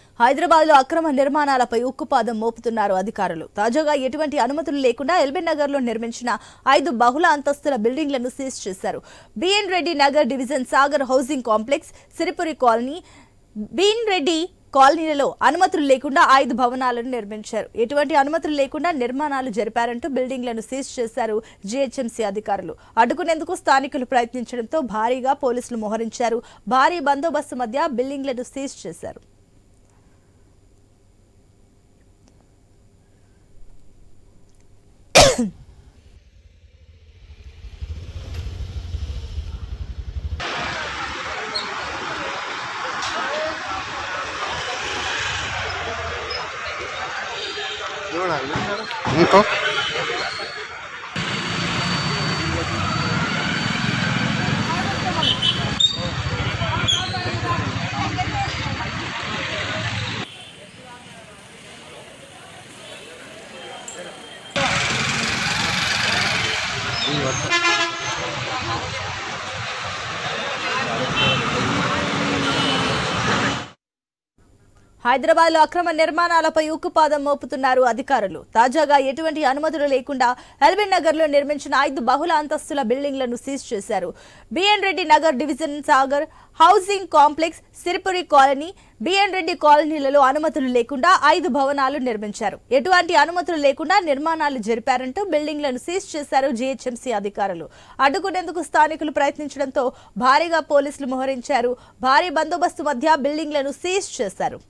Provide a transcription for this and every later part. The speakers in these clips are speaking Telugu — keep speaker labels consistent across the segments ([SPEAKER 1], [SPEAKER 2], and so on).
[SPEAKER 1] హైదరాబాద్ లో అక్రమ నిర్మాణాలపై ఉక్కుపాదం మోపుతున్నారు అధికారులు తాజాగా ఎటువంటి అనుమతులు లేకుండా ఎల్బీ నగర్ లో నిర్మించిన ఐదు బహుళ అంతస్తుల బిల్డింగ్లను సీజ్ చేశారు BN Reddy Nagar division Sagar housing complex Siripuri colony BN Reddy కాలనీలలో అనుమతులు లేకుండా ఐదు భవనాలను నిర్మించారు ఎటువంటి అనుమతులు లేకుండా నిర్మాణాలు జరిపారంటూ బిల్డింగ్లను సీజ్ చేశారు జీహెచ్ఎంసీ అధికారులు అడ్డుకునేందుకు స్థానికులు ప్రయత్నించడంతో భారీగా పోలీసులు మోహరించారు భారీ బందోబస్తు మధ్య బిల్డింగ్లను సీజ్ చేశారు
[SPEAKER 2] ఇంకో
[SPEAKER 1] హైదరాబాద్ లో అక్రమ నిర్మాణాలపై ఉక్కుపాదం మోపుతున్నారు అధికారులు తాజాగా ఎటువంటి అనుమతులు లేకుండా ఎల్బీ నగర్ లో నిర్మించిన ఐదు బహుళ అంతస్తుల బిల్డింగ్లను సీజ్ చేశారు BN Reddy Nagar division Sagar housing complex Siripuri colony BN Reddy కాలనీలలో అనుమతులు లేకుండా ఐదు భవనాలు నిర్మించారు ఎటువంటి అనుమతులు లేకుండా నిర్మాణాలు జరిపారంటూ బిల్డింగ్లను సీజ్ చేశారు జీహెచ్ఎంసీ అధికారులు అడ్డుకునేందుకు స్థానికులు ప్రయత్నించడంతో భారీగా పోలీసులు మోహరించారు భారీ బందోబస్తు మధ్య బిల్డింగ్లను సీజ్ చేశారు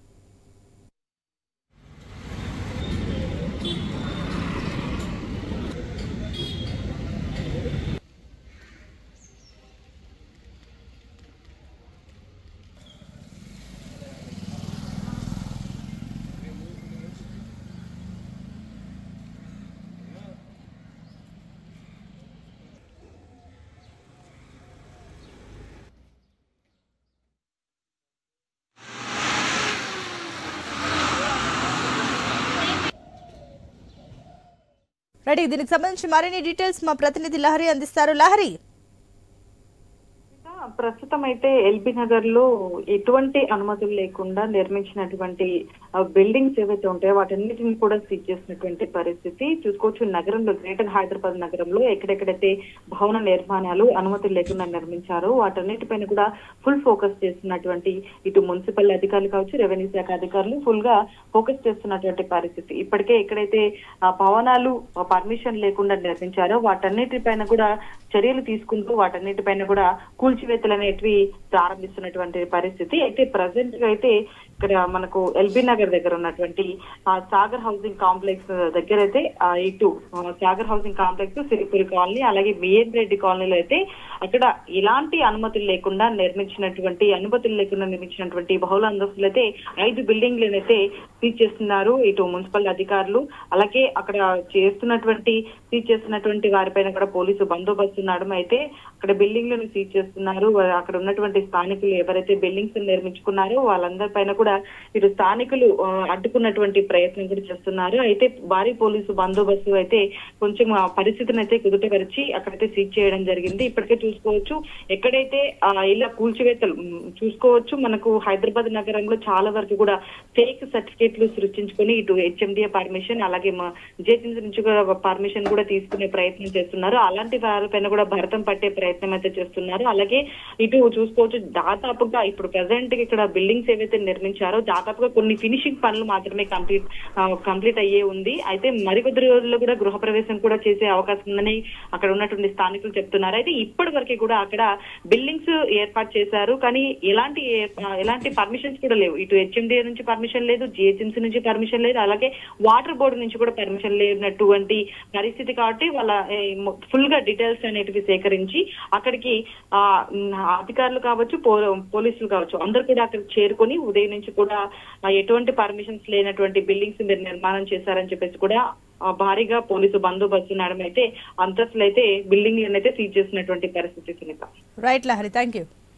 [SPEAKER 1] రెడీ దీనికి సంబంధించి మరిన్ని డీటెయిల్స్ మా ప్రతినిధి లహరి అందిస్తారు లహరి
[SPEAKER 3] ప్రస్తుతం అయితే ఎల్బీ నగర్ లో ఎటువంటి అనుమతులు లేకుండా నిర్మించినటువంటి బిల్డింగ్స్ ఏవైతే ఉంటాయో వాటన్నిటిని కూడా సీజ్ చేసినటువంటి పరిస్థితి చూసుకోవచ్చు నగరంలో గ్రేటర్ హైదరాబాద్ నగరంలో ఎక్కడెక్కడైతే భవన నిర్మాణాలు అనుమతులు లేకుండా నిర్మించారో వాటన్నిటిపైన కూడా ఫుల్ ఫోకస్ చేస్తున్నటువంటి ఇటు మున్సిపల్ అధికారులు కావచ్చు రెవెన్యూ శాఖ అధికారులు ఫుల్ గా ఫోకస్ చేస్తున్నటువంటి పరిస్థితి ఇప్పటికే ఎక్కడైతే ఆ, భవనాలు పర్మిషన్ లేకుండా నిర్మించారో వాటన్నిటిపైన కూడా చర్యలు తీసుకుంటూ వాటన్నిటిపైన కూడా కూల్చివేతలు అనేటివి ప్రారంభిస్తున్నటువంటి పరిస్థితి అయితే ప్రజెంట్ గా అయితే ఇక్కడ మనకు ఎల్బీ నగర్ దగ్గర ఉన్నటువంటి ఆ సాగర్ హౌసింగ్ కాంప్లెక్స్ దగ్గర అయితే ఆ ఇటు ఆ, Sagar housing complex Siripuri colony అలాగే బిఎన్ రెడ్డి కాలనీలో అయితే అక్కడ ఎలాంటి అనుమతులు లేకుండా నిర్మించినటువంటి అనుమతులు లేకుండా నిర్మించినటువంటి బహుళ అంతస్తులు అయితే ఐదు బిల్డింగ్లను అయితే సీజ్ చేస్తున్నారు ఇటు మున్సిపల్ అధికారులు అలాగే అక్కడ చేస్తున్నటువంటి సీజ్ చేస్తున్నటువంటి వారిపైన కూడా పోలీసు బందోబస్తు నడుమ అయితే అక్కడ బిల్డింగ్లను సీజ్ చేస్తున్నారు వా- అక్కడ ఉన్నటువంటి స్థానికులు ఎవరైతే బిల్డింగ్స్ నిర్మించుకున్నారో వాళ్ళందరిపైన కూడా ఇటు స్థానికులు ఆ, అడ్డుకున్నటువంటి ప్రయత్నం కూడా చేస్తున్నారు అయితే భారీ పోలీసు బందోబస్తు అయితే కొంచెం ఆ పరిస్థితిని అయితే కుదుటపరిచి అక్కడైతే సీజ్ చేయడం జరిగింది ఇప్పటికే చూసుకోవచ్చు ఎక్కడైతే ఆ, ఇలా కూల్చివేతలు ఉమ్, చూసుకోవచ్చు మనకు హైదరాబాద్ నగరంలో చాలా వరకు కూడా ఫేక్ సర్టిఫికేట్లు సృష్టించుకొని ఇటు హెచ్ఎండిఏ పర్మిషన్ అలాగే మా జేసీసీ నుంచి కూడా పర్మిషన్ కూడా తీసుకునే ప్రయత్నం చేస్తున్నారు అలాంటి వారిపైన కూడా భరతం పట్టే ప్రయత్నం అయితే చేస్తున్నారు అలాగే ఇటు చూసుకోవచ్చు దాదాపుగా ఇప్పుడు ప్రజెంట్ ఇక్కడ బిల్డింగ్స్ ఏవైతే నిర్మించారో దాదాపుగా కొన్ని ఫినిషింగ్ పనులు మాత్రమే కంప్లీట్ కంప్లీట్ అయ్యే ఉంది అయితే మరికొద్ది రోజుల్లో కూడా గృహప్రవేశం కూడా చేసే అవకాశం ఉందని అక్కడ ఉన్నటువంటి స్థానికులు చెప్తున్నారు అయితే ఇప్పటి వరకు కూడా అక్కడ బిల్డింగ్స్ ఏర్పాటు చేశారు కానీ ఎలాంటి ఏ- ఎలాంటి పర్మిషన్స్ కూడా లేవు ఇటు హెచ్ఎండిఏ నుంచి పర్మిషన్ లేదు జిహెచ్ఎంసీ నుంచి పర్మిషన్ లేదు అలాగే వాటర్ బోర్డు నుంచి కూడా పర్మిషన్ లేనటువంటి పరిస్థితి కాబట్టి వాళ్ళ ఫుల్ గా డీటెయిల్స్ అనేటివి సేకరించి అక్కడికి ఆ ఉమ్, అధికారులు కావచ్చు పో- పోలీసులు కావచ్చు అందరు కూడా అక్కడికి చేరుకొని ఉదయం నుంచి కూడా ఆ, ఎటువంటి పర్మిషన్స్ లేనటువంటి బిల్డింగ్స్ మీరు నిర్మాణం చేశారని చెప్పేసి కూడా ఆ, భారీగా పోలీసు బందోబస్తు నడమైతే అంతస్తులు అయితే బిల్డింగ్ అయితే సీజ్ చేసినటువంటి పరిస్థితి Sunitha
[SPEAKER 1] right Lahari thank you